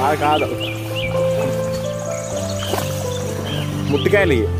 కాదు కాదు ముట్టికాయలు ఇవి.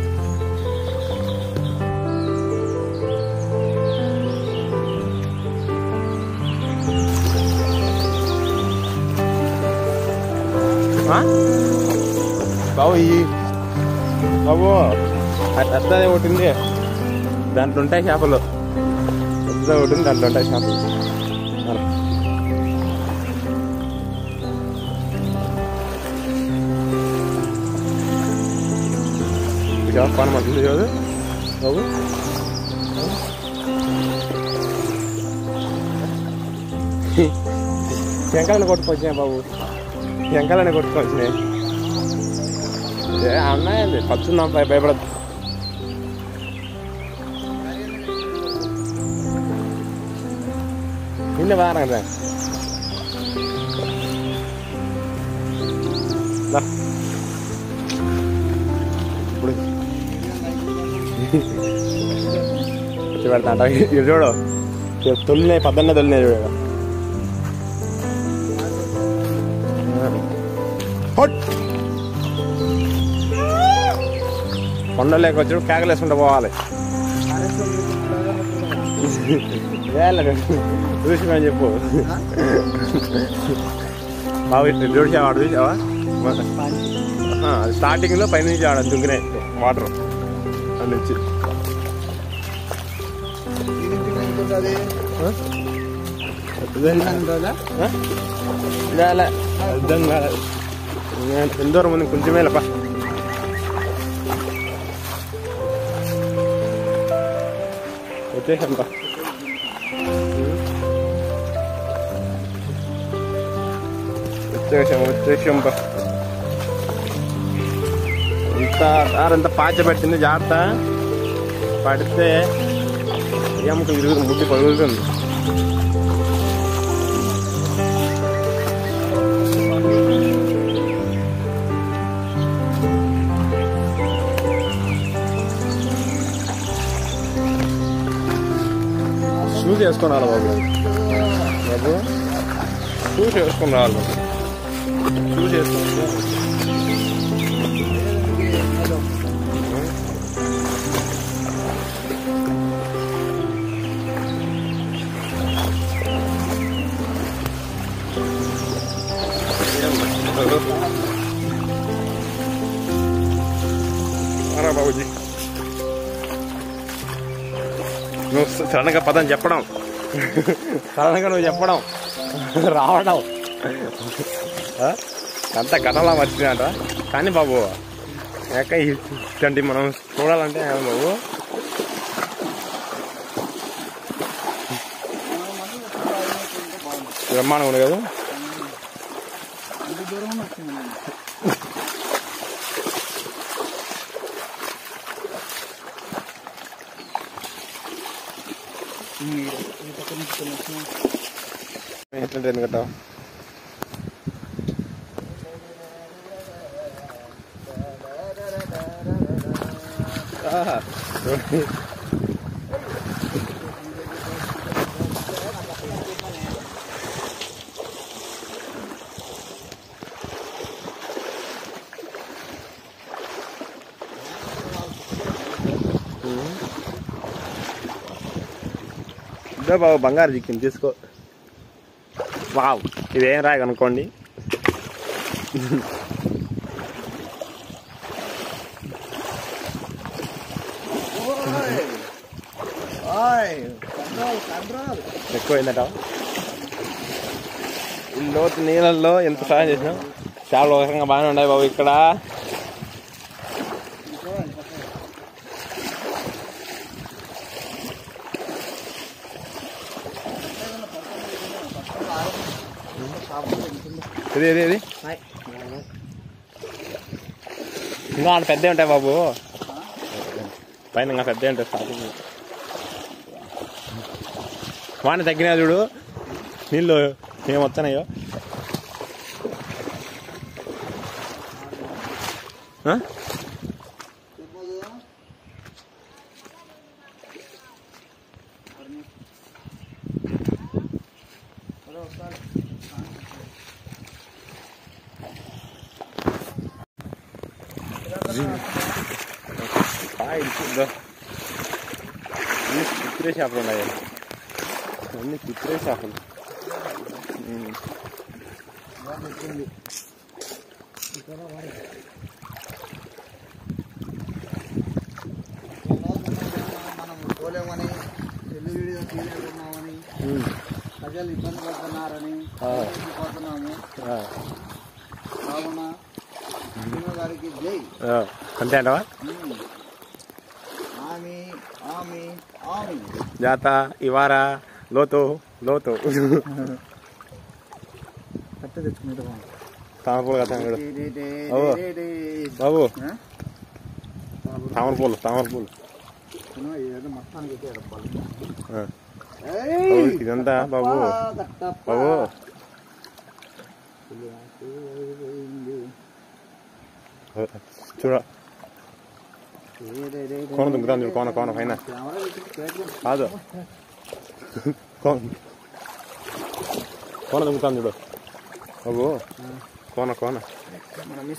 ఆ? బాబు ఈ బాబు పెద్దది ఒకటి ఉంది దాంట్లో ఉంటాయి చేపలు పెద్దది ఒకటి ఉంది దాంట్లో ఉంటాయి చేపలు అలా. ఈ చేప పానం అవుతుంది చూడు బాబు శంకరాన్ని కొట్టుకొచ్చినాయి బాబు శంకరాన్ని కొట్టుకొచ్చినాయి ఏ అన్నాయండి పచ్చున్నాం భయ భయపడద్దు నిన్న బాగా దా ఇప్పుడు వచ్చి పెడతా అంట ఇది చూడు తొలినాయి పద్దన్న తొలినాయి చూడు ఈడ. హట్ కొండలేక వచ్చి కేకలేసుకుంటూ పోవాలి వేళ చూసిమని చెప్పు బాబు ఇట్లా చూసావా ఆడు చూసావా స్టార్టింగ్ లో పైనుంచి ఆడ దుంకినాయి వాటర్ అటు నుంచి ఆ? ఆ? వేళ అర్థం కాలేదు ఎంత దూరం ఉంది కొంచెం మేలపా వచ్చేసాం పా వచ్చేసాం వచ్చేసాం పా ఇంత దారంతా పాచ పెట్టింది జాగ్రత్త పడితే ఎముక ఇరుగు ముట్టి పగులుతుంది షూస్ వేసుకొని రావాలి బాబు బాబు షూస్ వేసుకొని రావాలి బాబు షూస్ వేసుకొని రా బాబుజీ నువ్వు సడన్గా పదం చెప్పడం సడన్గా నువ్వు చెప్పడం రావడం ఆ? అంతా గతంలా మర్చిపోయాట కానీ బాబు ఏక ఇట్లాంటి మనం చూడాలంటే ఏం బాబు బ్రహ్మాండం ఉంది కదా ఎట్లంటే ఎందుకంట ఇదే బాబు బంగారు చిక్కింది తీసుకో వావ్ ఇదేం రాయి కనుక్కోండి ఎక్కువైందట ఈ లోతు నీళ్ళల్లో ఎంత సాయం చేసినాం చాలా ఒక రకంగా బాగానే ఉన్నాయి బాబు ఇక్కడ ఇది ఇది ఇది ఇంకా ఆడ పెద్ద ఉంటాయి బాబు పైన ఇంకా పెద్ద ఉంటాయి స్టార్టింగ్ వాడిని తగ్గినా చూడు నీళ్ళు ఏం వస్తున్నాయో ఆ? ఇద్దా అన్ని చిత్రే చేపలు ఉన్నాయి అన్ని చిత్రే చేపలు ఉమ్. మనం పోలేమని పెళ్లి వీడియో తీయలేకున్నామని ఉమ్. ప్రజలు ఇబ్బంది పడుతున్నారని ఆ. పోతున్నాము ఆ. కావున శ్రీను గారికి జై ఆ. అంతే అంటవా ఉమ్. ఆమె ఆమె ఆమె జాత ఇవార లోతు లోతు కట్ట తెచ్చుకుంటే తామర పూలు కదా చూడు అవ్వ. బాబు తామర పూలు తామర పూలు ఏదో మొత్తానికి అయితే డబ్బాలు. ఆ. ఏయ్! బాబు, ఇదంతా బాబు కట్టప్ప. బాబు చూడ కోన దుంకుతాను చూడు కోన కోన పైన కెమెరా పెట్టి పెట్టు. కాదు కోన కోన దుంకుతాను చూడు బాబు కోన కోన మన మిస్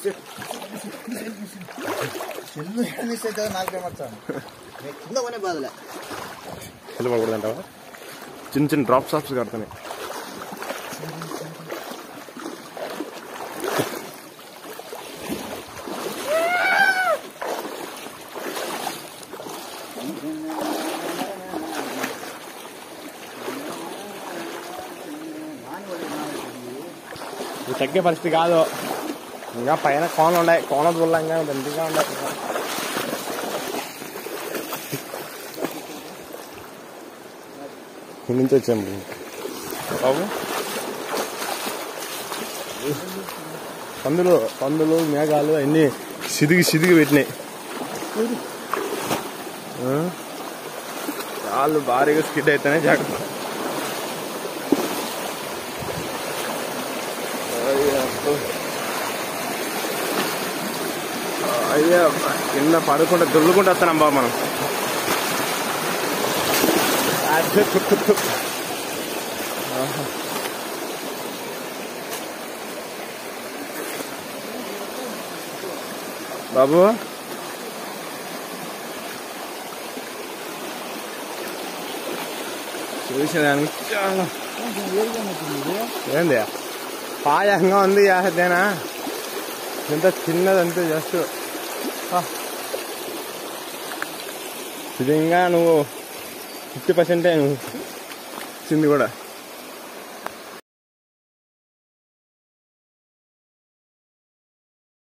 సెల్లు ఎక్కడ మిస్ అవుతుందో నాకే మర్చాను కింద కొనే బాధలే కింద పడకూడదంటావా చిన్న చిన్న డ్రాప్ షాప్స్ కడతాయి ఇది తగ్గే పరిస్థితి కాదు ఇంకా పైన కోనలు ఉన్నాయి కోన దూరంగా దండిగా ఉన్నాయి ఇక్కడి నుంచి వచ్చాము బాబు పందులు పందులు మేఘాలు అన్నీ సిదిగి సిదిగి పెట్టినాయి ఆ? కాళ్ళు భారీగా స్కిడ్ అయితేనే జాగ్రత్త అయ్యప్ప. అయ్యా కింద పడుకుంటా దొల్లుకుంటూ వస్తున్నాం బాబు మనం అదే తుక్కు తుక్కు. ఆహా. బాబు చూసేదానికి చాలా ఏంది పాయంగా ఉంది చేసేదేనా ఎంత చిన్నదంతే జస్ట్ ఇది ఇంకా నువ్వు ఫిఫ్టీ పర్సెంటే నువ్వు వచ్చింది కూడా